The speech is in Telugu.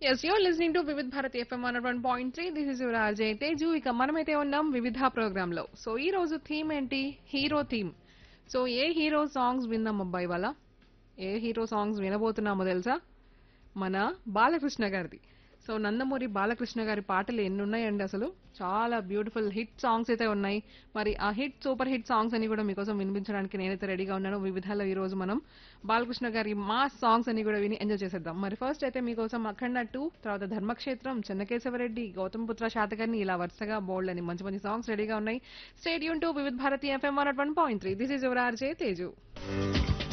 yes you're listening to Vividh Bharati FM one one point three this is your RJ Teju ఇక మనమైతే ఉన్నాం వివిధ ప్రోగ్రామ్ లో సో ఈ రోజు థీమ్ ఏంటి hero theme so a hero songs విందాం అబ్బాయి వాళ్ళ ఏ హీరో సాంగ్స్ వినబోతున్నామో తెలుసా మన బాలకృష్ణ గారిది సో నందమూరి బాలకృష్ణ గారి పాటలు ఎన్ని ఉన్నాయండి అసలు చాలా బ్యూటిఫుల్ హిట్ సాంగ్స్ అయితే ఉన్నాయి మరి ఆ హిట్ సూపర్ హిట్ సాంగ్స్ అని కూడా మీకోసం వినిపించడానికి నేనైతే రెడీగా ఉన్నాను వివిధాలో ఈ రోజు మనం బాలకృష్ణ గారి మాస్ సాంగ్స్ అని కూడా విని ఎంజాయ్ చేసేద్దాం మరి ఫస్ట్ అయితే మీకోసం అఖండ టూ తర్వాత ధర్మక్షేత్రం చెన్నకేశవరెడ్డి గౌతమ్ పుత్ర శాతకర్ని ఇలా వరుసగా బోల్డ్ అని మంచి మంచి సాంగ్స్ రెడీగా ఉన్నాయి stay tuned to Vividh Bharati FM one point three this is your RJ Teju